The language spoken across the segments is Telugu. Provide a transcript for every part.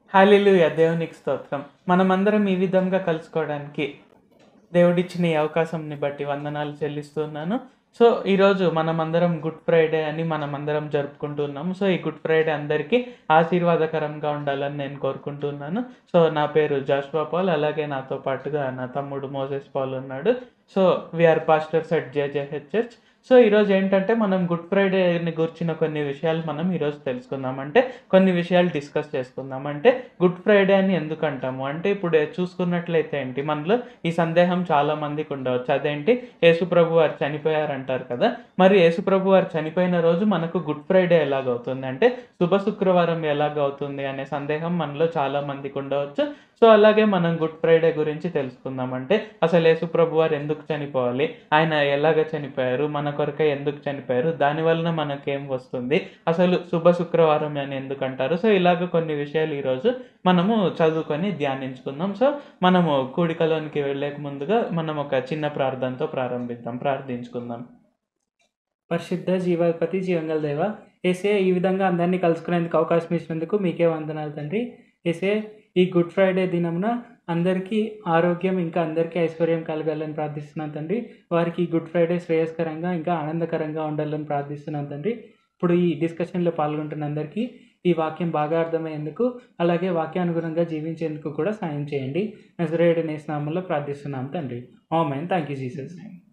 హాలెలూయా దేవునికి స్తోత్రం మనమందరం ఈ విధంగా కలుసుకోవడానికి దేవుడిచ్చిన ఈ అవకాశంని బట్టి వందనాలు చెల్లిస్తున్నాను సో ఈరోజు మనమందరం గుడ్ ఫ్రైడే అని మనమందరం జరుపుకుంటున్నాము సో ఈ గుడ్ ఫ్రైడే అందరికీ ఆశీర్వాదకరంగా ఉండాలని నేను కోరుకుంటున్నాను సో నా పేరు జాష్వా పాల్ అలాగే నాతో పాటుగా నా తమ్ముడు మోసెస్ పాల్ ఉన్నాడు so we are pastors at JJH church so ఈరోజు ఏంటంటే మనం గుడ్ ఫ్రైడేని గురించిన కొన్ని విషయాలు మనం ఈరోజు తెలుసుకుందాం అంటే కొన్ని విషయాలు డిస్కస్ చేసుకుందాం అంటే గుడ్ ఫ్రైడే అని ఎందుకు అంటాము అంటే ఇప్పుడు చూసుకున్నట్లయితే ఏంటి మనలో ఈ సందేహం చాలా మందికి ఉండవచ్చు అదేంటి యేసుప్రభు వారు చనిపోయారంటారు కదా మరి యేసుప్రభు వారు చనిపోయిన రోజు మనకు గుడ్ ఫ్రైడే ఎలాగవుతుంది అంటే శుభ శుక్రవారం ఎలాగవుతుంది అనే సందేహం మనలో చాలా మందికి ఉండవచ్చు సో అలాగే మనం గుడ్ ఫ్రైడే గురించి తెలుసుకుందాం అంటే అసలు యేసుప్రభు వారు ఎందుకు చనిపోవాలి ఆయన ఎలాగ చనిపోయారు మన కొరకే ఎందుకు చనిపోయారు దాని వలన మనకేం వస్తుంది అసలు శుభ శుక్రవారం అని ఎందుకు అంటారు సో ఇలాగ కొన్ని విషయాలు ఈరోజు మనము చదువుకొని ధ్యానించుకుందాం సో మనము కూడికలోనికి వెళ్ళేక ముందుగా మనం ఒక చిన్న ప్రార్థనతో ప్రారంభిద్దాం ప్రార్థించుకుందాం పరిశుద్ధ జీవాధిపతి జీవంగల దేవ ఏసే ఈ విధంగా అందరినీ కలుసుకునేందుకు అవకాశం ఇచ్చినందుకు మీకే వందనాలు తండ్రి ఏసే ఈ గుడ్ ఫ్రైడే దినమున అందరికీ ఆరోగ్యం ఇంకా అందరికీ ఐశ్వర్యం కలగాలని ప్రార్థిస్తున్నాను తండ్రి వారికి ఈ గుడ్ ఫ్రైడే శ్రేయస్కరంగా ఇంకా ఆనందకరంగా ఉండాలని ప్రార్థిస్తున్నాను తండ్రి ఇప్పుడు ఈ డిస్కషన్లో పాల్గొంటున్న అందరికీ ఈ వాక్యం బాగా అర్థమయ్యేందుకు అలాగే వాక్యానుగుణంగా జీవించేందుకు కూడా సాయం చేయండి నజరేయుడు నేస్నామంలో ప్రార్థిస్తున్నాం తండ్రి amen thank you Jesus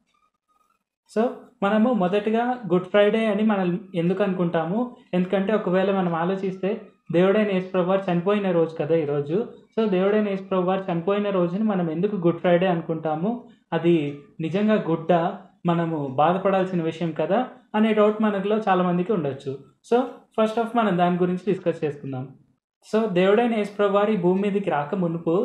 so మనము మొదటగా గుడ్ ఫ్రైడే అని మనం ఎందుకు అనుకుంటాము ఎందుకంటే ఒకవేళ మనం ఆలోచిస్తే దేవుడైన యేసుప్రభు వారు చనిపోయిన రోజు కదా ఈరోజు సో దేవుడైన యేసుప్రభు వారు చనిపోయిన రోజుని మనం ఎందుకు గుడ్ ఫ్రైడే అనుకుంటాము అది నిజంగా గుడ్డ మనము బాధపడాల్సిన విషయం కదా అనే డౌట్ మనలో చాలామందికి ఉండొచ్చు సో ఫస్ట్ ఆఫ్ మనం దాని గురించి డిస్కస్ చేసుకుందాం సో దేవుడైన యేసుప్రభు వారి భూమి మీదకి రాక మునుపు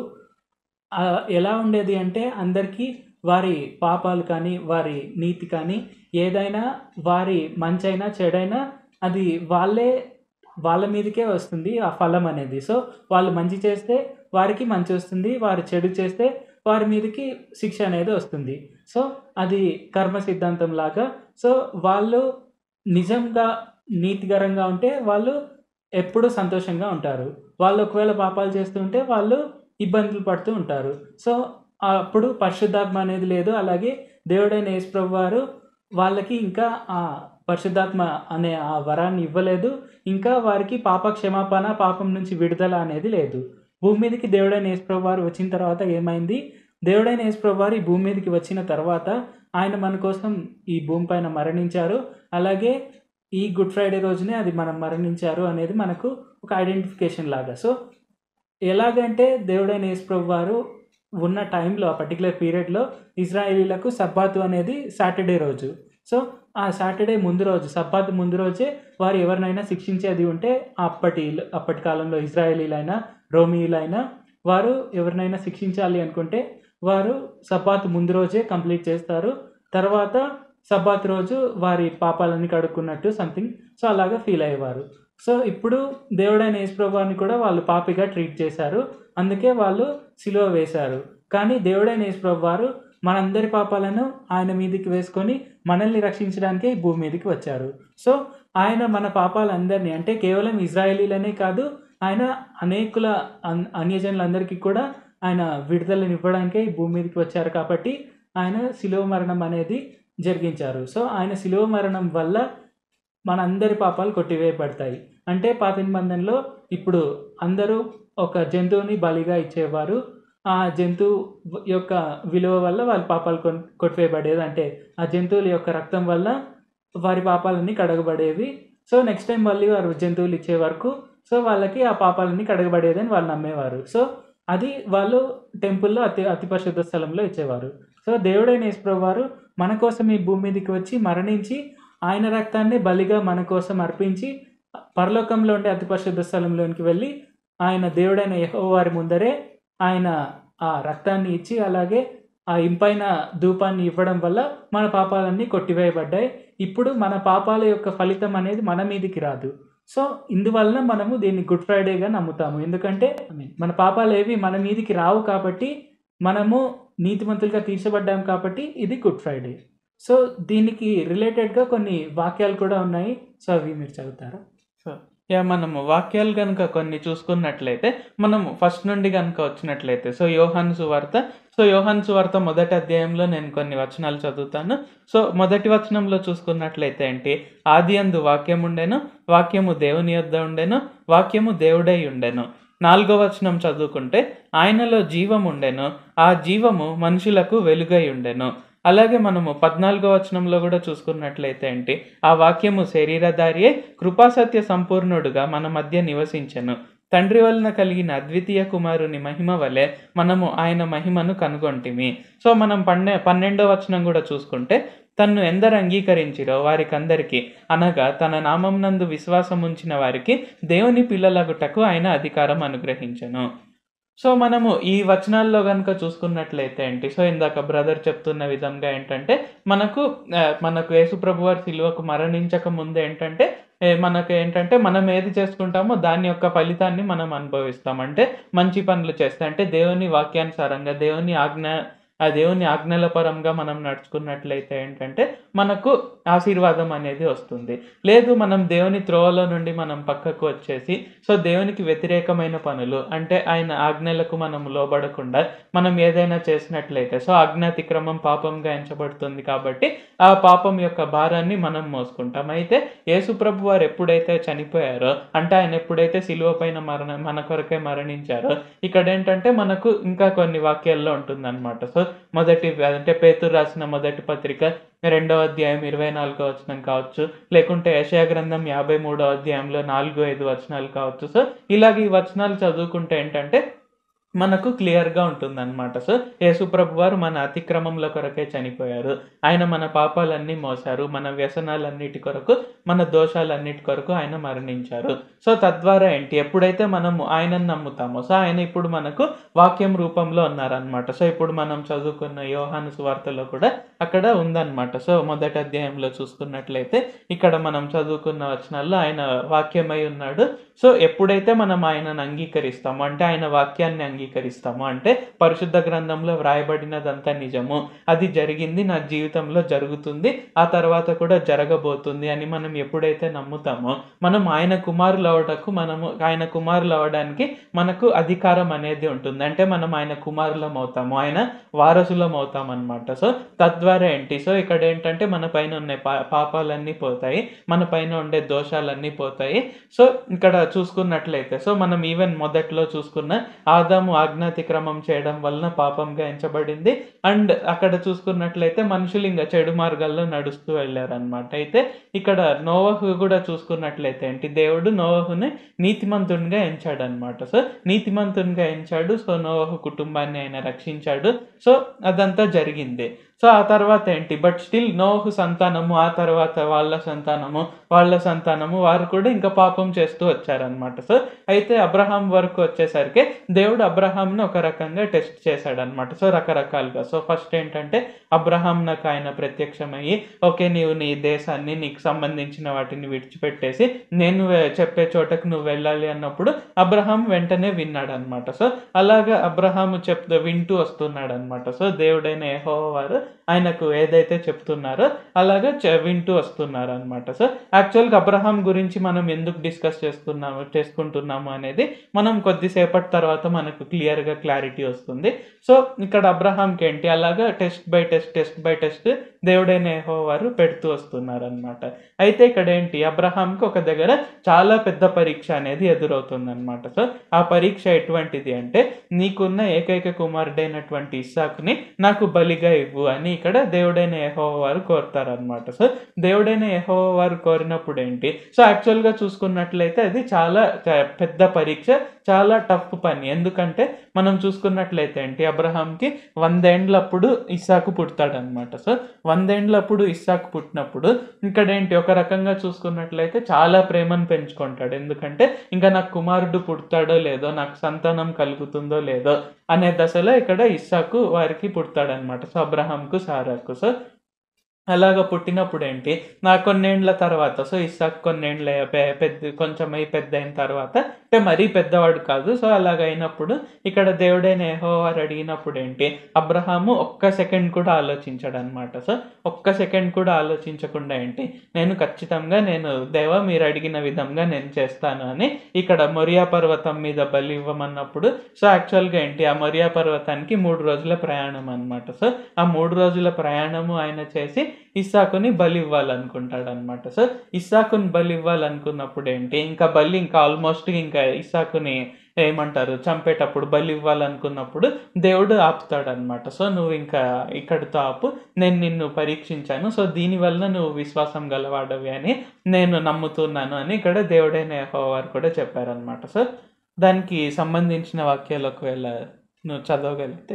ఆ, ఎలా ఉండేది అంటే అందరికీ వారి పాపాలు కానీ వారి నీతి కానీ ఏదైనా వారి మంచైనా చెడైనా అది వాళ్ళే వాళ్ళ మీదకే వస్తుంది ఆ ఫలం అనేది సో వాళ్ళు మంచి చేస్తే వారికి మంచి వస్తుంది వారు చెడు చేస్తే వారి మీదకి శిక్ష అనేది వస్తుంది సో అది కర్మ సిద్ధాంతం లాగా సో వాళ్ళు నిజంగా నీతికరంగా ఉంటే వాళ్ళు ఎప్పుడూ సంతోషంగా ఉంటారు వాళ్ళు ఒకవేళ పాపాలు చేస్తుంటే వాళ్ళు ఇబ్బందులు పడుతూ ఉంటారు సో అప్పుడు పరిశుద్ధాత్మ అనేది లేదు అలాగే దేవుడైన యేసుప్రభు వారు వాళ్ళకి ఇంకా ఆ పరిశుద్ధాత్మ అనే ఆ వరాన్ని ఇవ్వలేదు ఇంకా వారికి పాప క్షమాపణ పాపం నుంచి విడుదల అనేది లేదు భూమి మీదకి దేవుడైన యేసుప్రభు వారు వచ్చిన తర్వాత ఏమైంది దేవుడైన యేసుప్రభు వారు ఈ భూమి మీదకి వచ్చిన తర్వాత ఆయన మన కోసం ఈ భూమి పైన మరణించారు అలాగే ఈ గుడ్ ఫ్రైడే రోజునే అది మనం మరణించారు అనేది మనకు ఒక ఐడెంటిఫికేషన్ లాగా సో ఎలాగంటే దేవుడైన యేసుప్రభు వారు ఉన్న టైంలో ఆ పర్టికులర్ పీరియడ్లో ఇజ్రాయేలీలకు సబ్బాతు అనేది సాటర్డే రోజు సో ఆ సాటర్డే ముందు రోజు సబ్బాత్ ముందు రోజే వారు ఎవరినైనా శిక్షించేది ఉంటే అప్పటి అప్పటి కాలంలో ఇజ్రాయేలీలైనా రోమియులైనా వారు ఎవరినైనా శిక్షించాలి అనుకుంటే వారు సబ్బాత్ ముందు రోజే కంప్లీట్ చేస్తారు తర్వాత సబ్బాత్ రోజు వారి పాపాలన్నీ కడుక్కున్నట్టు సంథింగ్ సో అలాగా ఫీల్ అయ్యేవారు సో ఇప్పుడు దేవుడైన యేసుప్రభుని కూడా వాళ్ళు పాపిగా ట్రీట్ చేశారు అందుకే వాళ్ళు సిలువ వేశారు కానీ దేవుడైన యేసుప్రభు వారు మనందరి పాపాలను ఆయన మీదకి వేసుకొని మనల్ని రక్షించడానికే ఈ భూమి మీదకి వచ్చారు సో ఆయన మన పాపాలందరినీ అంటే కేవలం ఇజ్రాయేలీలనే కాదు ఆయన అనేకుల అన్ అన్యజనులందరికీ కూడా ఆయన విడుదలను ఇవ్వడానికే ఈ భూమి మీదకి వచ్చారు కాబట్టి ఆయన శిలువ మరణం అనేది జరిగించారు సో ఆయన శిలువ మరణం వల్ల మనందరి పాపాలు కొట్టివేయబడతాయి అంటే పాత నిబంధనలో ఇప్పుడు అందరూ ఒక జంతువుని బలిగా ఇచ్చేవారు ఆ జంతువు యొక్క విలువ వల్ల వాళ్ళ పాపాలు కొన్- కొట్టివేయబడేది అంటే ఆ జంతువుల యొక్క రక్తం వల్ల వారి పాపాలన్నీ కడగబడేవి సో నెక్స్ట్ టైం మళ్ళీ వారు జంతువులు ఇచ్చే వరకు సో వాళ్ళకి ఆ పాపాలన్నీ కడగబడేదని వాళ్ళు నమ్మేవారు సో అది వాళ్ళు టెంపుల్లో అతి అతి పరిశుద్ధ స్థలంలో ఇచ్చేవారు సో దేవుడైన యేసుప్రభు వారు మన కోసం ఈ భూమి మీదకి వచ్చి మరణించి ఆయన రక్తాన్ని బలిగా మన కోసం అర్పించి పరలోకంలో ఉండే అతి పరిశుద్ధ స్థలంలోనికి వెళ్ళి ఆయన దేవుడైన యెహోవా వారి ముందరే ఆయన ఆ రక్తాన్ని ఇచ్చి అలాగే ఆ ఇంపైన ధూపాన్ని ఇవ్వడం వల్ల మన పాపాలన్నీ కొట్టివేయబడ్డాయి ఇప్పుడు మన పాపాల యొక్క ఫలితం అనేది మన మీదికి రాదు సో ఇందువలన మనము దీన్ని గుడ్ ఫ్రైడేగా నమ్ముతాము ఎందుకంటే మన పాపాలు ఏవి మన మీదికి రావు కాబట్టి మనము నీతిమంతులుగా తీర్చబడ్డాం కాబట్టి ఇది గుడ్ ఫ్రైడే సో దీనికి రిలేటెడ్గా కొన్ని వాక్యాలు కూడా ఉన్నాయి సో అవి మీరు చదువుతారా సో యా మనము వాక్యాలు గనుక కొన్ని చూసుకున్నట్లయితే మనము ఫస్ట్ నుండి గనుక వచ్చినట్లయితే సో యోహాను సువార్త సో యోహాను సువార్త మొదటి అధ్యాయంలో నేను కొన్ని వచనాలు చదువుతాను సో మొదటి వచనంలో చూసుకున్నట్లయితే ఏంటి ఆది అందు వాక్యం ఉండెను వాక్యము దేవుని యొద్ద ఉండెను వాక్యము దేవుడై ఉండెను నాలుగో వచనం చదువుకుంటే ఆయనలో జీవం ఉండెను ఆ జీవము మనుషులకు వెలుగై ఉండెను అలాగే మనము పద్నాలుగో వచనంలో కూడా చూసుకున్నట్లయితే ఏంటి ఆ వాక్యము శరీరధారియే కృపాసత్య సంపూర్ణుడుగా మన మధ్య నివసించెను తండ్రి వలన కలిగిన అద్వితీయ కుమారుని మహిమ వలె మనము ఆయన మహిమను కనుగొంటిమి సో మనం పన్నె పన్నెండో వచనం కూడా చూసుకుంటే తన్ను ఎందరు అంగీకరించిరో వారికందరికీ అనగా తన నామం నందు విశ్వాసం ఉంచిన వారికి దేవుని పిల్లలగుటకు ఆయన అధికారం అనుగ్రహించెను సో మనము ఈ వచనాల్లో కనుక చూసుకున్నట్లయితే ఏంటి సో ఇందాక బ్రదర్ చెప్తున్న విధంగా ఏంటంటే మనకు ఆ, మనకు యేసుప్రభు వారి సిలువకు మరణించక ముందు ఏంటంటే ఏ, మనకు ఏంటంటే మనం ఏది చేసుకుంటామో దాని యొక్క ఫలితాన్ని మనం అనుభవిస్తాం అంటే మంచి పనులు చేస్తే అంటే దేవుని వాక్యానుసారంగా దేవుని ఆజ్ఞ ఆ దేవుని ఆజ్ఞల పరంగా మనం నడుచుకున్నట్లయితే ఏంటంటే మనకు ఆశీర్వాదం అనేది వస్తుంది లేదు మనం దేవుని త్రోవలో నుండి మనం పక్కకు వచ్చేసి సో దేవునికి వ్యతిరేకమైన పనులు అంటే ఆయన ఆజ్ఞలకు మనం లోబడకుండా మనం ఏదైనా చేసినట్లయితే సో ఆజ్ఞాతిక్రమం పాపంగా ఎంచబడుతుంది కాబట్టి ఆ పాపం యొక్క భారాన్ని మనం మోసుకుంటాం అయితే యేసుప్రభు వారు ఎప్పుడైతే చనిపోయారో అంటే ఆయన ఎప్పుడైతే సిలువ పైన మరణ మన కొరకే మరణించారో ఇక్కడ ఏంటంటే మనకు ఇంకా కొన్ని వాక్యాల్లో ఉంటుందన్నమాట సో మొదటి అంటే పేతురు రాసిన మొదటి పత్రిక రెండవ అధ్యాయం ఇరవై నాలుగో వచనం కావచ్చు లేకుంటే యశయ గ్రంథం యాభై మూడో అధ్యాయంలో నాలుగు ఐదు వచనాలు కావచ్చు సో ఇలాగ ఈ వచనాలు చదువుకుంటే ఏంటంటే మనకు క్లియర్గా ఉంటుందన్నమాట సో యేసుప్రభు వారు మన అతిక్రమంల కొరకే చనిపోయారు ఆయన మన పాపాలన్నీ మోసారు మన వ్యసనాలన్నిటి కొరకు మన దోషాలన్నిటి కొరకు ఆయన మరణించారు సో తద్వారా ఏంటి ఎప్పుడైతే మనము ఆయనను నమ్ముతామో సో ఆయన ఇప్పుడు మనకు వాక్యం రూపంలో ఉన్నారనమాట సో ఇప్పుడు మనం చదువుకున్న యోహాను సువార్తలో కూడా అక్కడ ఉందన్నమాట సో మొదటి అధ్యాయంలో చూసుకున్నట్లయితే ఇక్కడ మనం చదువుకున్న వచనాల్లో ఆయన వాక్యమై ఉన్నాడు సో ఎప్పుడైతే మనం ఆయనను అంగీకరిస్తామో అంటే ఆయన వాక్యాన్ని అంగీకరిస్తామో అంటే పరిశుద్ధ గ్రంథంలో వ్రాయబడినదంతా నిజము అది జరిగింది నా జీవితంలో జరుగుతుంది ఆ తర్వాత కూడా జరగబోతుంది అని మనం ఎప్పుడైతే నమ్ముతామో మనం ఆయన కుమారులు అవటకు మనము ఆయన కుమారులు అవడానికి మనకు అధికారం అనేది ఉంటుంది అంటే మనం ఆయన కుమారులం అవుతాము ఆయన వారసులం అవుతాం అనమాట సో తద్వారా ఏంటి సో ఇక్కడ ఏంటంటే మన పైన ఉన్న పా- పాపాలన్నీ పోతాయి మన పైన ఉండే దోషాలన్నీ పోతాయి సో ఇక్కడ చూసుకున్నట్లయితే సో మనం ఈవెన్ మొదట్లో చూసుకున్న ఆదాము ఆజ్ఞాతిక్రమం చేయడం వలన పాపంగా ఎంచబడింది అండ్ అక్కడ చూసుకున్నట్లయితే మనుషులు ఇంకా చెడు మార్గాల్లో నడుస్తూ వెళ్ళారనమాట అయితే ఇక్కడ నోవహు కూడా చూసుకున్నట్లయితే ఏంటి దేవుడు నోవహుని నీతిమంతునిగా ఎంచాడు అనమాట సో నీతిమంతునిగా ఎంచాడు సో నోవహు కుటుంబాన్ని ఆయన రక్షించాడు సో అదంతా జరిగింది సో ఆ తర్వాత ఏంటి బట్ స్టిల్ నోహు సంతానము ఆ తర్వాత వాళ్ళ సంతానము వాళ్ళ సంతానము వారు కూడా ఇంకా పాపం చేస్తూ వచ్చారనమాట సో అయితే అబ్రహాం వరకు వచ్చేసరికి దేవుడు అబ్రహాంను ఒక రకంగా టెస్ట్ చేశాడనమాట సో రకరకాలుగా సో ఫస్ట్ ఏంటంటే అబ్రహాం నాకు ఆయన ప్రత్యక్షమయ్యి ఓకే నీవు నీ దేశాన్ని నీకు సంబంధించిన వాటిని విడిచిపెట్టేసి నేను వె- చెప్పే చోటకు నువ్వు వెళ్ళాలి అన్నప్పుడు అబ్రహాం వెంటనే విన్నాడు అనమాట సో అలాగా అబ్రహాము చెప్ వింటూ వస్తున్నాడు అనమాట సో దేవుడైన యెహోవా వారు ఆయనకు ఏదైతే చెప్తున్నారో అలాగా చె- వింటూ వస్తున్నారు అనమాట సో యాక్చువల్గా అబ్రహాం గురించి మనం ఎందుకు డిస్కస్ చేస్తున్నాము చేసుకుంటున్నాము అనేది మనం కొద్దిసేపటి తర్వాత మనకు క్లియర్గా క్లారిటీ వస్తుంది సో ఇక్కడ అబ్రహాంకి ఏంటి అలాగా test by test test by test దేవుడైన యెహోవా వారు పెడుతూ వస్తున్నారు అనమాట అయితే ఇక్కడ ఏంటి అబ్రహాంకి ఒక దగ్గర చాలా పెద్ద పరీక్ష అనేది ఎదురవుతుంది అనమాట సో ఆ పరీక్ష ఎటువంటిది అంటే నీకున్న ఏకైక కుమారుడైనటువంటి ఇస్సాకుని నాకు బలిగా ఇవ్వు అని ఇక్కడ దేవుడైన యెహోవా వారు కోరుతారనమాట సో దేవుడైన యెహోవా వారు కోరినప్పుడు ఏంటి సో యాక్చువల్గా చూసుకున్నట్లయితే అది చాలా చ- పెద్ద పరీక్ష చాలా టఫ్ పని ఎందుకంటే మనం చూసుకున్నట్లయితే ఏంటి అబ్రహాంకి వందేండ్లప్పుడు ఇస్సాకు పుడతాడనమాట సో వందేండ్లప్పుడు ఇస్సాకు పుట్టినప్పుడు ఇక్కడ ఏంటి ఒక రకంగా చూసుకున్నట్లయితే చాలా ప్రేమను పెంచుకుంటాడు ఎందుకంటే ఇంకా నాకు కుమారుడు పుడతాడో లేదో నాకు సంతానం కలుగుతుందో లేదో అనే దశలో ఇక్కడ ఇస్సాకు వారికి పుడతాడనమాట సో అబ్రహాంకు సారాకు సో అలాగ పుట్టినప్పుడు ఏంటి నా కొన్నేండ్ల తర్వాత సో ఇస్సాక్ కొన్నేండ్ల పె- పెద్ద కొంచెం అయి పెద్ద అయిన తర్వాత అంటే మరీ పెద్దవాడు కాదు సో అలాగ అయినప్పుడు ఇక్కడ దేవుడైన యెహోవారు అడిగినప్పుడు ఏంటి అబ్రహాము ఒక్క సెకండ్ కూడా ఆలోచించాడు అనమాట సో ఒక్క సెకండ్ కూడా ఆలోచించకుండా ఏంటి నేను ఖచ్చితంగా నేను దేవ మీరు అడిగిన విధంగా నేను చేస్తాను అని ఇక్కడ మొరియా పర్వతం మీద బలి ఇవ్వమన్నప్పుడు సో యాక్చువల్గా ఏంటి ఆ మొరియా పర్వతానికి మూడు రోజుల ప్రయాణం అనమాట సో ఆ మూడు రోజుల ప్రయాణము ఆయన చేసి ఇస్సాకుని బలి ఇవ్వాలనుకుంటాడు అనమాట సో ఇస్సాకుని బలి ఇవ్వాలనుకున్నప్పుడు ఏంటి ఇంకా బలి ఇంకా ఆల్మోస్ట్ ఇంకా ఇస్సాకుని ఏమంటారు చంపేటప్పుడు బలి ఇవ్వాలనుకున్నప్పుడు దేవుడు ఆపుతాడు అనమాట సో నువ్వు ఇంకా ఇక్కడితో ఆపు నేను నిన్ను పరీక్షించాను సో దీనివల్ల నువ్వు విశ్వాసం గలవాడవి అని నేను నమ్ముతున్నాను అని ఇక్కడ దేవుడైన యెహోవారు కూడా చెప్పారనమాట సో దానికి సంబంధించిన వాక్యాలు ఒకవేళ నువ్వు చదవగలిగితే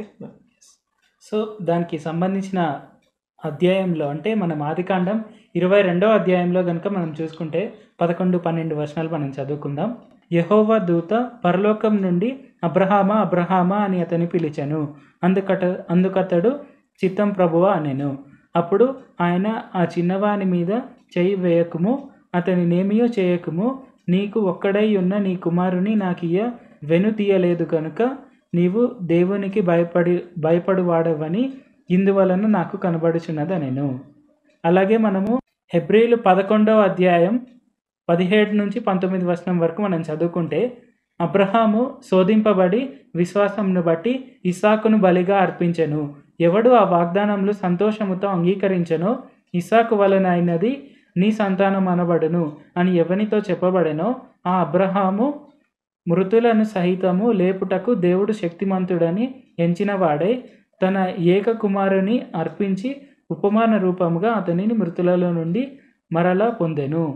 సో దానికి సంబంధించిన అధ్యాయంలో అంటే మనం ఆదికాండం ఇరవై రెండవ అధ్యాయంలో కనుక మనం చూసుకుంటే పదకొండు పన్నెండు వచనాలు మనం చదువుకుందాం యెహోవా దూత పరలోకం నుండి అబ్రహామా అబ్రహామా అని అతని పిలిచాను అందుకట అందుకతడు చిత్తం ప్రభువా అనెను అప్పుడు ఆయన ఆ చిన్నవాని మీద చేయి వేయకుము అతని నేమియో చేయకుము నీకు ఒక్కడై ఉన్న నీ కుమారుని నాకియ్య వెను తీయలేదు కనుక నీవు దేవునికి భయపడి భయపడువాడవని ఇందువలన నాకు కనబడుచున్నది నేను అలాగే మనము హెబ్రిలు పదకొండవ అధ్యాయం పదిహేడు నుంచి పంతొమ్మిది వచనం వరకు మనం చదువుకుంటే అబ్రహాము శోధింపబడి విశ్వాసంను బట్టి ఇసాకును బలిగా అర్పించెను ఎవడు ఆ వాగ్దానంలో సంతోషముతో అంగీకరించెనో ఇసాకు వలన అయినది నీ సంతానం అనబడును అని ఎవనితో చెప్పబడెనో ఆ అబ్రహాము మృతులను సహితము లేపుటకు దేవుడు శక్తిమంతుడని ఎంచిన వాడై తన ఏక కుమారుని అర్పించి ఉపమాన రూపముగా అతనిని మృతులలో నుండి మరలా పొందెను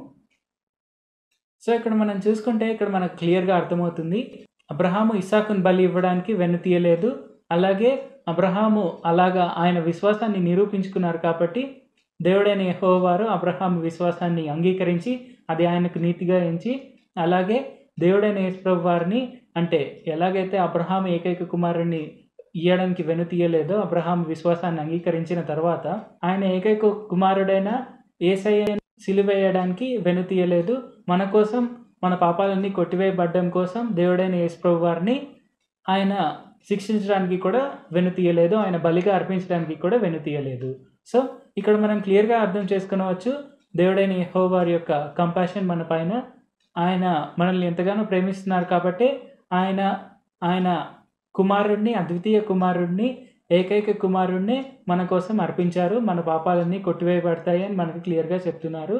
సో ఇక్కడ మనం చూసుకుంటే ఇక్కడ మనకు క్లియర్గా అర్థమవుతుంది అబ్రహాము ఇసాకును బలి ఇవ్వడానికి వెన్ను తీయలేదు అలాగే అబ్రహాము అలాగా ఆయన విశ్వాసాన్ని నిరూపించుకున్నారు కాబట్టి దేవుడైన యెహోవారు అబ్రహాము విశ్వాసాన్ని అంగీకరించి అది ఆయనకు నీతిగా ఎంచి అలాగే దేవుడైన యేసుప్రభు వారిని అంటే ఎలాగైతే అబ్రహాం ఏకైక కుమారుణ్ణి ఇయ్యడానికి వెను తీయలేదో అబ్రహాం విశ్వాసాన్ని అంగీకరించిన తర్వాత ఆయన ఏకైక కుమారుడైన ఏసయ్య సిలువేయడానికి వెను తీయలేదు మన కోసం మన పాపాలన్నీ కొట్టివేయబడ్డం కోసం దేవుడైన యేసుప్రభు వారిని ఆయన శిక్షించడానికి కూడా వెను తీయలేదు ఆయన బలిగా అర్పించడానికి కూడా వెను తీయలేదు సో ఇక్కడ మనం క్లియర్గా అర్థం చేసుకునవచ్చు దేవుడైన యెహోవా వారి యొక్క కంపాషన్ మన పైన ఆయన మనల్ని ఎంతగానో ప్రేమిస్తున్నారు కాబట్టి ఆయన ఆయన కుమారుడిని అద్వితీయ కుమారుడిని ఏకైక కుమారుడిని మన కోసం అర్పించారు మన పాపాలన్నీ కొట్టివేయబడతాయి అని మనకు క్లియర్గా చెప్తున్నారు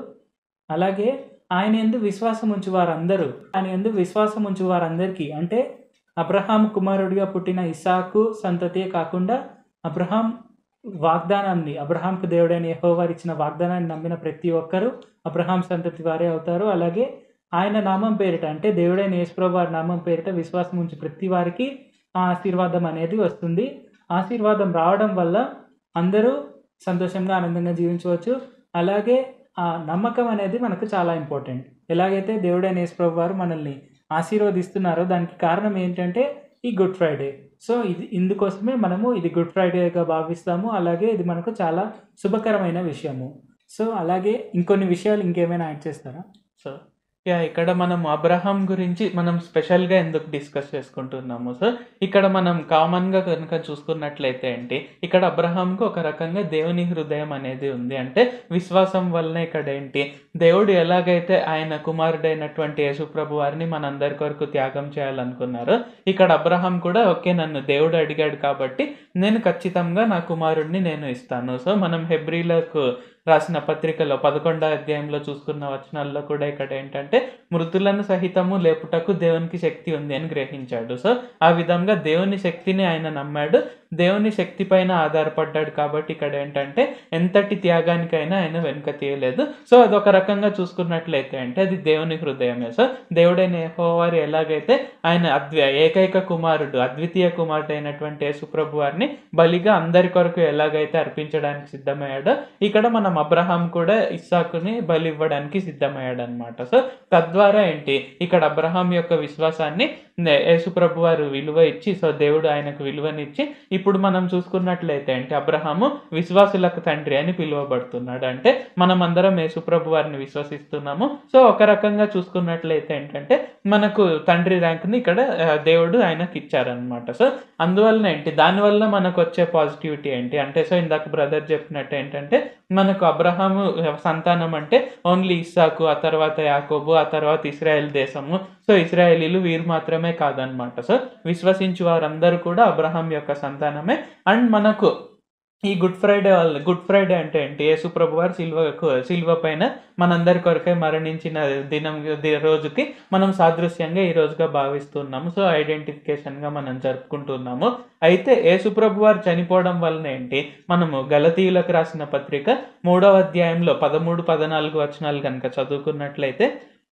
అలాగే ఆయన ఎందు విశ్వాసం ఉంచు వారందరూ ఆయన ఎందు విశ్వాసం ఉంచు వారందరికీ అంటే అబ్రహాం కుమారుడిగా పుట్టిన ఇసాకు సంతతే కాకుండా అబ్రహాం వాగ్దానాన్ని అబ్రహాంకు దేవుడైన యెహోవారు ఇచ్చిన వాగ్దానాన్ని నమ్మిన ప్రతి ఒక్కరూ అబ్రహాం సంతతి వారే అవుతారు అలాగే ఆయన నామం పేరిట అంటే దేవుడైన యేసుప్రభు వారి నామం పేరిట విశ్వాసం ఉంచి ప్రతి వారికి ఆ ఆశీర్వాదం అనేది వస్తుంది ఆశీర్వాదం రావడం వల్ల అందరూ సంతోషంగా ఆనందంగా జీవించవచ్చు అలాగే ఆ నమ్మకం అనేది మనకు చాలా ఇంపార్టెంట్ ఎలాగైతే దేవుడైన యేసుప్రభు వారు మనల్ని ఆశీర్వదిస్తున్నారో దానికి కారణం ఏంటంటే ఈ గుడ్ ఫ్రైడే సో ఇది ఇందుకోసమే మనము ఇది గుడ్ ఫ్రైడేగా భావిస్తాము అలాగే ఇది మనకు చాలా శుభకరమైన విషయము సో అలాగే ఇంకొన్ని విషయాలు ఇంకేమైనా యాడ్ చేస్తారా సో యా ఇక్కడ మనం అబ్రహాం గురించి మనం స్పెషల్గా ఎందుకు డిస్కస్ చేసుకుంటున్నాము సో ఇక్కడ మనం కామన్గా కనుక చూసుకున్నట్లయితే ఏంటి ఇక్కడ అబ్రహాంకు ఒక రకంగా దేవుని హృదయం అనేది ఉంది అంటే విశ్వాసం వల్లనే ఇక్కడ ఏంటి దేవుడు ఎలాగైతే ఆయన కుమారుడైనటువంటి యేసుప్రభు వారిని మనందరి కొరకు త్యాగం చేయాలనుకున్నారో ఇక్కడ అబ్రహాం కూడా ఓకే నన్ను దేవుడు అడిగాడు కాబట్టి నేను ఖచ్చితంగా నా కుమారుడిని నేను ఇస్తాను సో మనం హెబ్రిలకు రాసిన పత్రికలో పదకొండో అధ్యాయంలో చూసుకున్న వచనాల్లో కూడా ఇక్కడ ఏంటంటే మృతులను సహితము లేపుటకు దేవునికి శక్తి ఉంది అని గ్రహించాడు సో ఆ విధంగా దేవుని శక్తిని ఆయన నమ్మాడు దేవుని శక్తి పైన ఆధారపడ్డాడు కాబట్టి ఇక్కడ ఏంటంటే ఎంతటి త్యాగానికైనా ఆయన వెనుక తీయలేదు సో అదొక రకంగా చూసుకున్నట్లయితే అంటే అది దేవుని హృదయమే సో దేవుడైన యెహోవారు ఎలాగైతే ఆయన అద్వి ఏకైక కుమారుడు అద్వితీయ కుమారుడు అయినటువంటి యేసుప్రభు వారిని బలిగా అందరి కొరకు ఎలాగైతే అర్పించడానికి సిద్ధమయ్యాడో ఇక్కడ మనం అబ్రహాం కూడా ఇస్సాకుని బలి ఇవ్వడానికి సిద్ధమయ్యాడు అనమాట సో తద్వారా ఏంటి ఇక్కడ అబ్రహాం యొక్క విశ్వాసాన్ని నే- యేసు ప్రభు వారు విలువ ఇచ్చి సో దేవుడు ఆయనకు విలువనిచ్చి ఇప్పుడు మనం చూసుకున్నట్లయితే అంటే అబ్రహాము విశ్వాసులకు తండ్రి అని పిలువబడుతున్నాడు అంటే మనం అందరం యేసు ప్రభు వారిని విశ్వసిస్తున్నాము సో ఒక రకంగా చూసుకున్నట్లయితే ఏంటంటే మనకు తండ్రి ర్యాంక్ని ఇక్కడ ఆ, దేవుడు ఆయనకి ఇచ్చారనమాట సో అందువలన ఏంటి దానివల్ల మనకు వచ్చే పాజిటివిటీ ఏంటి అంటే సో ఇందాక బ్రదర్ చెప్పినట్టు ఏంటంటే మనకు అబ్రహాము సంతానం అంటే ఓన్లీ ఇస్సాకు ఆ తర్వాత యాకోబు ఆ తర్వాత ఇస్రాయెల్ దేశము సో ఇస్రాయేలీలు వీరు మాత్రమే కాదనమాట సో విశ్వసించు వారందరూ కూడా అబ్రహాం యొక్క సంతానమే అండ్ మనకు ఈ గుడ్ ఫ్రైడే వాళ్ళ గుడ్ ఫ్రైడే అంటే ఏంటి యేసు ప్రభు వారు సిల్వ సిల్వ పైన మనందరి కొరకై మరణించిన దినం ది- రోజుకి మనం సాదృశ్యంగా ఈ రోజుగా భావిస్తున్నాము సో ఐడెంటిఫికేషన్గా మనం జరుపుకుంటున్నాము అయితే యేసు ప్రభు వారు చనిపోవడం వలన ఏంటి మనము గలతీయులకు రాసిన పత్రిక మూడవ అధ్యాయంలో పదమూడు పద్నాలుగు వచనాలు కనుక చదువుకున్నట్లయితే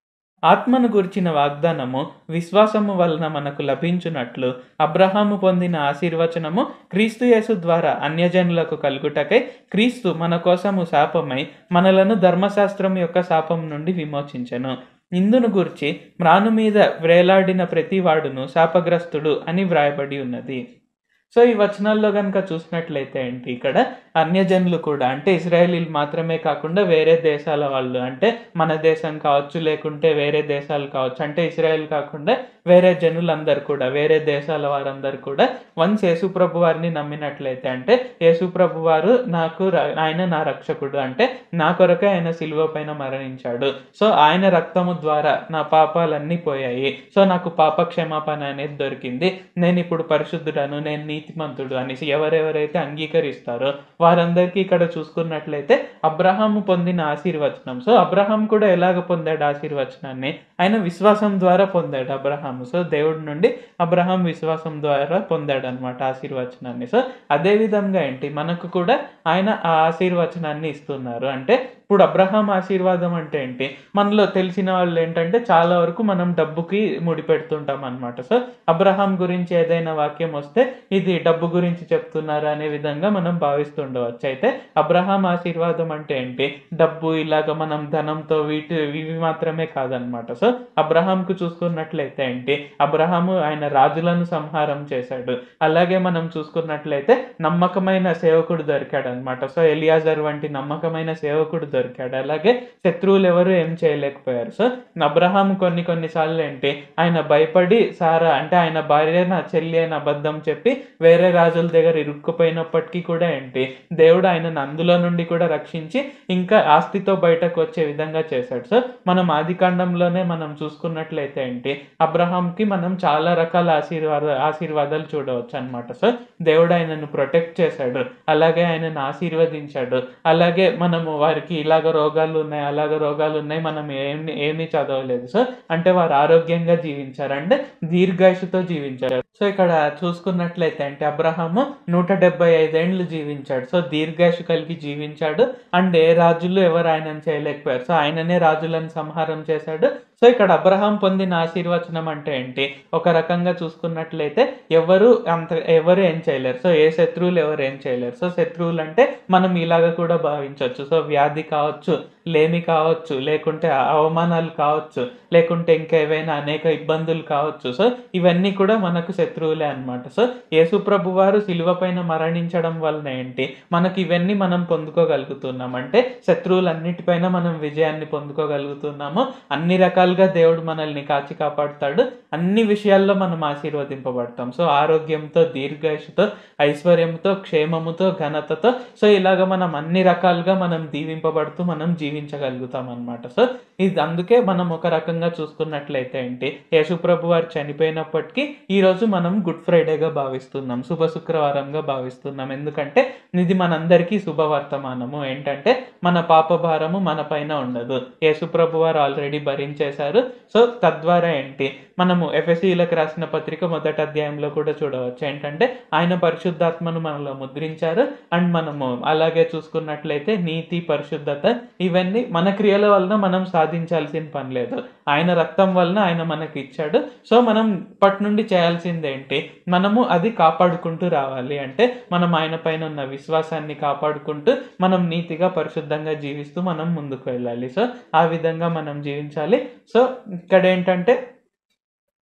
ఆత్మను గురించిన వాగ్దానము విశ్వాసము వలన మనకు లభించున్నట్లు అబ్రహాము పొందిన ఆశీర్వచనము క్రీస్తు యేసు ద్వారా అన్యజనులకు కలుగుటకై క్రీస్తు మన కోసము శాపమై మనలను ధర్మశాస్త్రం యొక్క శాపం నుండి విమోచించెను ఇందును గురించి మ్రాను మీద వ్రేలాడిన ప్రతి వాడును శాపగ్రస్తుడు అని వ్రాయబడి ఉన్నది సో ఈ వచనాల్లో కనుక చూసినట్లయితే ఏంటి ఇక్కడ అన్యజనులు కూడా అంటే ఇజ్రాయేలీలు మాత్రమే కాకుండా వేరే దేశాల వాళ్ళు అంటే మన దేశం కావచ్చు లేకుంటే వేరే దేశాలు కావచ్చు అంటే ఇజ్రాయెల్ కాకుండా వేరే జనులందరూ కూడా వేరే దేశాల వారందరూ కూడా వన్స్ యేసుప్రభు వారిని నమ్మినట్లయితే అంటే యేసుప్రభు వారు నాకు ర- ఆయన నా రక్షకుడు అంటే నా కొరకే ఆయన సిలువ పైన మరణించాడు సో ఆయన రక్తము ద్వారా నా పాపాలన్నీ పోయాయి సో నాకు పాప క్షమాపణ అనేది దొరికింది నేను ఇప్పుడు పరిశుద్ధుడను నేను నీతిమంతుడు అనేసి ఎవరెవరైతే అంగీకరిస్తారో వారందరికీ ఇక్కడ చూసుకున్నట్లయితే అబ్రహాము పొందిన ఆశీర్వచనం సో అబ్రహాం కూడా ఎలాగ పొందాడు ఆశీర్వచనాన్ని ఆయన విశ్వాసం ద్వారా పొందాడు అబ్రహాము సో దేవుడి నుండి అబ్రహాం విశ్వాసం ద్వారా పొందాడు అనమాట ఆశీర్వచనాన్ని సో అదే విధంగా ఏంటి మనకు కూడా ఆయన ఆ ఆశీర్వచనాన్ని ఇస్తున్నారు అంటే ఇప్పుడు అబ్రహాం ఆశీర్వాదం అంటే ఏంటి మనలో తెలిసిన వాళ్ళు ఏంటంటే చాలా వరకు మనం డబ్బుకి ముడిపెడుతుంటాం అనమాట సో అబ్రహాం గురించి ఏదైనా వాక్యం వస్తే ఇది డబ్బు గురించి చెప్తున్నారు అనే విధంగా మనం భావిస్తుండవచ్చు అయితే అబ్రహాం ఆశీర్వాదం అంటే ఏంటి డబ్బు ఇలాగ మనం ధనంతో వీటి ఇవి మాత్రమే కాదనమాట సో అబ్రహాంకు చూసుకున్నట్లయితే ఏంటి అబ్రహాము ఆయన రాజులను సంహారం చేశాడు అలాగే మనం చూసుకున్నట్లయితే నమ్మకమైన సేవకుడు దొరికాడు అనమాట సో ఎలియాజర్ వంటి నమ్మకమైన సేవకుడు దొరికాడు అలాగే శత్రువులు ఎవరు ఏం చేయలేకపోయారు సో అబ్రహాం కొన్ని కొన్నిసార్లు ఏంటి ఆయన భయపడి సారా అంటే ఆయన భార్య నా చెల్లి అని అబద్ధం చెప్పి వేరే రాజుల దగ్గర ఇరుక్కుపోయినప్పటికీ కూడా ఏంటి దేవుడు ఆయనను అందులో నుండి కూడా రక్షించి ఇంకా ఆస్తితో బయటకు వచ్చే విధంగా చేశాడు సో మనం ఆది కాండంలోనే మనం చూసుకున్నట్లయితే ఏంటి అబ్రహాంకి మనం చాలా రకాల ఆశీర్వాద ఆశీర్వాదాలు చూడవచ్చు అనమాట సో దేవుడు ఆయనను ప్రొటెక్ట్ చేశాడు అలాగే ఆయనను ఆశీర్వదించాడు అలాగే మనము వారికి ఇలాగ రోగాలు ఉన్నాయి అలాగ రోగాలు ఉన్నాయి మనం ఏమి ఏమీ చదవలేదు సో అంటే వారు ఆరోగ్యంగా జీవించారు అంటే దీర్ఘాయుషుతో జీవించారు సో ఇక్కడ చూసుకున్నట్లయితే అంటే అబ్రహాము నూట డెబ్బై ఐదేండ్లు జీవించాడు సో దీర్ఘాయుషు కలిగి జీవించాడు అండ్ ఏ రాజులు ఎవరు ఆయనను చేయలేకపోయారు సో ఆయననే రాజులను సంహారం చేశాడు సో ఇక్కడ అబ్రహాం పొందిన ఆశీర్వచనం అంటే ఏంటి ఒక రకంగా చూసుకున్నట్లయితే ఎవరు అంత ఎవరు ఏం చేయలేరు సో ఏ శత్రువులు ఎవరు ఏం చేయలేరు సో శత్రువులు అంటే మనం ఇలాగ కూడా భావించవచ్చు సో వ్యాధి కావచ్చు లేమి కావచ్చు లేకుంటే అవమానాలు కావచ్చు లేకుంటే ఇంకా ఏవైనా అనేక ఇబ్బందులు కావచ్చు సో ఇవన్నీ కూడా మనకు శత్రువులే అన్నమాట సో యేసుప్రభు వారు శిలువ పైన మరణించడం వలన ఏంటి మనకి ఇవన్నీ మనం పొందుకోగలుగుతున్నాం అంటే శత్రువులన్నిటిపైన మనం విజయాన్ని పొందుకోగలుగుతున్నాము అన్ని రకాలుగా దేవుడు మనల్ని కాచి కాపాడుతాడు అన్ని విషయాల్లో మనం ఆశీర్వదింపబడతాం సో ఆరోగ్యంతో దీర్ఘాయుషుతో ఐశ్వర్యంతో క్షేమముతో ఘనతతో సో ఇలాగ మనం అన్ని రకాలుగా మనం దీవింపబడుతూ మనం జీవించగలుగుతాం అన్నమాట సో ఇది అందుకే మనం ఒక రకంగా చూసుకున్నట్లయితే ఏంటి యేసుప్రభు వారు చనిపోయినప్పటికీ ఈ రోజు మనం గుడ్ ఫ్రైడేగా భావిస్తున్నాం శుభ శుక్రవారంగా భావిస్తున్నాం ఎందుకంటే ఇది మనందరికీ శుభవర్తమానము ఏంటంటే మన పాప భారము మన పైన ఉండదు యేసుప్రభు వారు ఆల్రెడీ భరించేశారు సో తద్వారా ఏంటి మనము ఎఫ్ఎస్సీలకు రాసిన పత్రిక మొదటి అధ్యాయంలో కూడా చూడవచ్చు ఏంటంటే ఆయన పరిశుద్ధాత్మను మనలో ముద్రించారు అండ్ మనము అలాగే చూసుకున్నట్లయితే నీతి పరిశుద్ధత ఇవన్నీ మన క్రియల వలన మనం సాధించాల్సిన పని లేదు ఆయన రక్తం వలన ఆయన మనకి ఇచ్చాడు సో మనం ఇప్పటి నుండి చేయాల్సింది ఏంటి మనము అది కాపాడుకుంటూ రావాలి అంటే మనం ఆయన పైన ఉన్న విశ్వాసాన్ని కాపాడుకుంటూ మనం నీతిగా పరిశుద్ధంగా జీవిస్తూ మనం ముందుకు వెళ్ళాలి సో ఆ విధంగా మనం జీవించాలి సో ఇక్కడ ఏంటంటే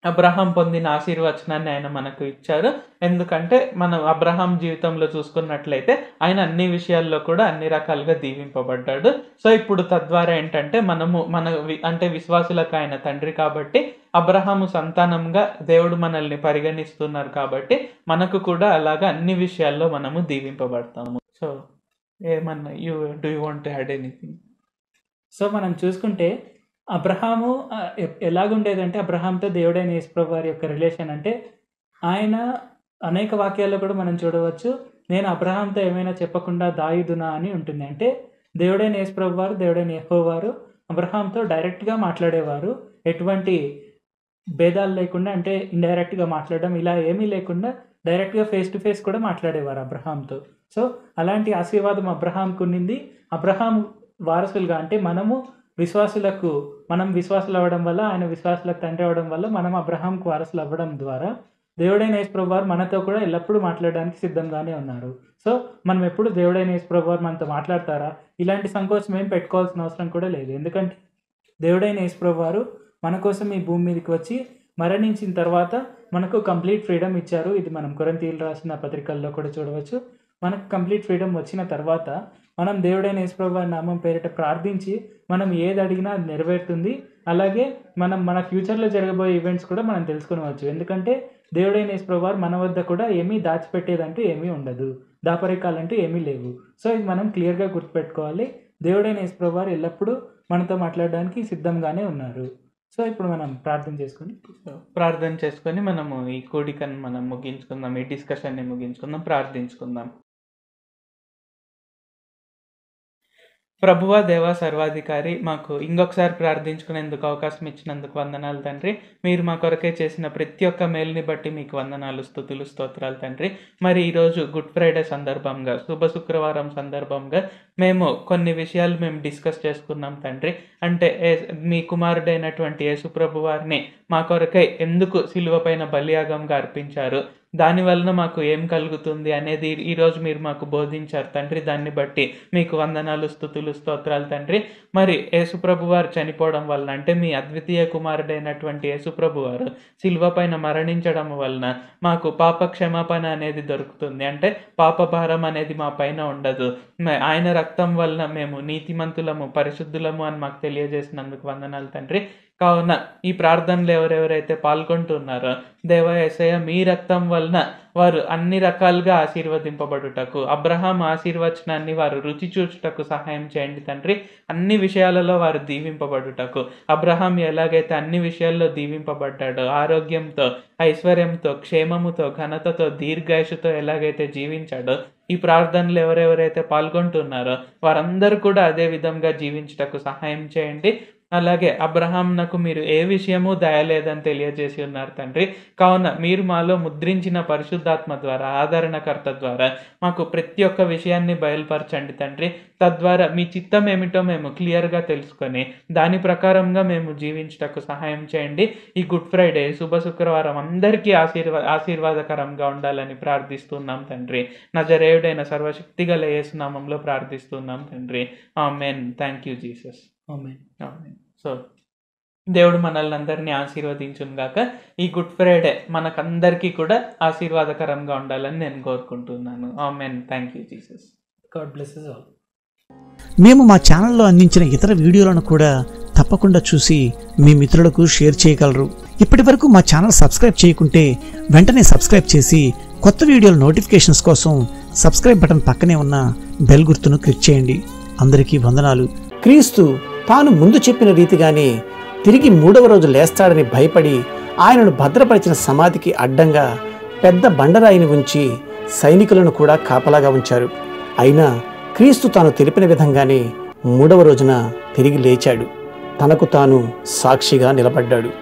అబ్రహాం పొందిన ఆశీర్వచనాన్ని ఆయన మనకు ఇచ్చారు ఎందుకంటే మనం అబ్రహాం జీవితంలో చూసుకున్నట్లయితే ఆయన అన్ని విషయాల్లో కూడా అన్ని రకాలుగా దీవింపబడ్డాడు సో ఇప్పుడు తద్వారా ఏంటంటే మనము మన వి- అంటే విశ్వాసులకు ఆయన తండ్రి కాబట్టి అబ్రహాము సంతానంగా దేవుడు మనల్ని పరిగణిస్తున్నారు కాబట్టి మనకు కూడా అలాగా అన్ని విషయాల్లో మనము దీవింపబడతాము సో ఏమన్నా you do you want add anything so మనం చూసుకుంటే అబ్రహాము ఆ, ఎ- ఎలాగుండేదంటే అబ్రహాంతో దేవుడైన యేసుప్రభు వారి యొక్క రిలేషన్ అంటే ఆయన అనేక వాక్యాల్లో కూడా మనం చూడవచ్చు నేను అబ్రహాంతో ఏమైనా చెప్పకుండా దాయుదునా అని ఉంటుంది అంటే దేవుడైన యేసుప్రభు వారు దేవుడైన యెహో వారు అబ్రహాంతో డైరెక్ట్గా మాట్లాడేవారు ఎటువంటి భేదాలు లేకుండా అంటే ఇండైరెక్ట్గా మాట్లాడడం ఇలా ఏమీ లేకుండా డైరెక్ట్గా ఫేస్ టు ఫేస్ కూడా మాట్లాడేవారు అబ్రహాంతో సో అలాంటి ఆశీర్వాదం అబ్రహాంకు ఉన్నింది అబ్రహాం వారసులుగా అంటే మనము విశ్వాసులకు మనం విశ్వాసులు అవ్వడం వల్ల ఆయన విశ్వాసులకు తండ్రి అవ్వడం వల్ల మనం అబ్రహాంకు వారసులు అవ్వడం ద్వారా దేవుడైన యేసుప్రభు వారు మనతో కూడా ఎల్లప్పుడూ మాట్లాడడానికి సిద్ధంగానే ఉన్నారు సో మనం ఎప్పుడు దేవుడైన యేసుప్రభు వారు మనతో మాట్లాడతారా ఇలాంటి సంకోచం ఏం పెట్టుకోవాల్సిన అవసరం కూడా లేదు ఎందుకంటే దేవుడైన యేసుప్రభు వారు మన కోసం ఈ భూమి మీదకి వచ్చి మరణించిన తర్వాత మనకు కంప్లీట్ ఫ్రీడమ్ ఇచ్చారు ఇది మనం కొరంతీలు రాసిన పత్రికల్లో కూడా చూడవచ్చు మనకు కంప్లీట్ ఫ్రీడమ్ వచ్చిన తర్వాత మనం దేవుడైన యేసుప్రభు వారి నామం పేరిట ప్రార్థించి మనం ఏది అడిగినా అది నెరవేరుతుంది అలాగే మనం మన ఫ్యూచర్లో జరగబోయే ఈవెంట్స్ కూడా మనం తెలుసుకునవచ్చు ఎందుకంటే దేవుడైన యేసుప్రభు వారు మన వద్ద కూడా ఏమీ దాచిపెట్టేదంటూ ఏమీ ఉండదు దాపరికాలంటూ ఏమీ లేవు సో ఇది మనం క్లియర్గా గుర్తుపెట్టుకోవాలి దేవుడైన యేసుప్రభు వారు ఎల్లప్పుడూ మనతో మాట్లాడడానికి సిద్ధంగానే ఉన్నారు సో ఇప్పుడు మనం ప్రార్థన చేసుకొని ప్రార్థన చేసుకొని మనము ఈ కూడికను మనం ముగించుకుందాం ఈ డిస్కషన్ని ముగించుకుందాం ప్రార్థించుకుందాం ప్రభువా దేవా సర్వాధికారి మాకు ఇంకొకసారి ప్రార్థించుకునేందుకు అవకాశం ఇచ్చినందుకు వందనాలు తండ్రి మీరు మా కొరకే చేసిన ప్రతి ఒక్క మేలుని బట్టి మీకు వందనాలు స్థుతులు స్తోత్రాలు తండ్రి మరి ఈరోజు గుడ్ ఫ్రైడే సందర్భంగా శుభ శుక్రవారం సందర్భంగా మేము కొన్ని విషయాలు మేము డిస్కస్ చేసుకున్నాం తండ్రి అంటే ఏ- మీ కుమారుడైనటువంటి యేసుప్రభు వారిని మా కొరకై ఎందుకు సిలువ పైన బలియాగంగా అర్పించారు దాని వలన మాకు ఏం కలుగుతుంది అనేది ఈరోజు మీరు మాకు బోధించారు తండ్రి దాన్ని బట్టి మీకు వందనాలు స్థుతులు స్తోత్రాలు తండ్రి మరి యేసుప్రభు వారు చనిపోవడం వలన అంటే మీ అద్వితీయ కుమారుడైనటువంటి యేసుప్రభు వారు సిల్వ పైన మరణించడం వలన మాకు పాప క్షమాపణ అనేది దొరుకుతుంది అంటే పాప భారం అనేది మా పైన ఉండదు మే- ఆయన రక్తం వలన మేము నీతిమంతులము పరిశుద్ధులము అని మాకు తెలియజేసినందుకు వందనాలు తండ్రి కావున ఈ ప్రార్థనలు ఎవరెవరైతే పాల్గొంటున్నారో దేవ యేసయ్య మీ రక్తం వలన వారు అన్ని రకాలుగా ఆశీర్వదింపబడుటకు అబ్రహాం ఆశీర్వచనాన్ని వారు రుచి చూచుటకు సహాయం చేయండి తండ్రి అన్ని విషయాలలో వారు దీవింపబడుటకు అబ్రహాం ఎలాగైతే అన్ని విషయాల్లో దీవింపబడ్డాడో ఆరోగ్యంతో ఐశ్వర్యంతో క్షేమముతో ఘనతతో దీర్ఘాయుషుతో ఎలాగైతే జీవించాడో ఈ ప్రార్థనలు ఎవరెవరైతే పాల్గొంటున్నారో వారందరూ కూడా అదే విధంగా జీవించుటకు సహాయం చేయండి అలాగే అబ్రహాంనకు మీరు ఏ విషయము దయలేదని తెలియజేసి ఉన్నారు తండ్రి కావున మీరు మాలో ముద్రించిన పరిశుద్ధాత్మ ద్వారా ఆదరణకర్త ద్వారా మాకు ప్రతి ఒక్క విషయాన్ని బయలుపరచండి తండ్రి తద్వారా మీ చిత్తం ఏమిటో మేము క్లియర్గా తెలుసుకొని దాని ప్రకారంగా మేము జీవించటకు సహాయం చేయండి ఈ గుడ్ ఫ్రైడే శుభ శుక్రవారం అందరికీ ఆశీర్వా ఆశీర్వాదకరంగా ఉండాలని ప్రార్థిస్తున్నాం తండ్రి నజరేయుడైన సర్వశక్తి గల యేసునామంలో ప్రార్థిస్తున్నాం తండ్రి ఆమెన్ థ్యాంక్ యూ జీసస్ ఆమె ఆమేన్. సో దేవుడు మనల్ని అందరినీ ఆశీర్వదించును గాక ఈ గుడ్ ఫ్రైడే మనకందరికీ కూడా ఆశీర్వాదకరంగా ఉండాలని నేను కోరుకుంటున్నాను amen thank you Jesus God blesses all మేము మా ఛానల్లో అందించిన ఇతర వీడియోలను కూడా తప్పకుండా చూసి మీ మిత్రులకు షేర్ చేయగలరు ఇప్పటి వరకు మా ఛానల్ సబ్స్క్రైబ్ చేయకుంటే వెంటనే సబ్స్క్రైబ్ చేసి కొత్త వీడియోల నోటిఫికేషన్స్ కోసం సబ్స్క్రైబ్ బటన్ పక్కనే ఉన్న బెల్ గుర్తును క్లిక్ చేయండి అందరికీ వందనాలు క్రీస్తు తాను ముందు చెప్పిన రీతిగానే తిరిగి మూడవ రోజు లేస్తాడని భయపడి ఆయనను భద్రపరిచిన సమాధికి అడ్డంగా పెద్ద బండరాయిని ఉంచి సైనికులను కూడా కాపలాగా ఉంచారు అయినా క్రీస్తు తాను తెలిపిన విధంగానే మూడవ రోజున తిరిగి లేచాడు తనకు తాను సాక్షిగా నిలబడ్డాడు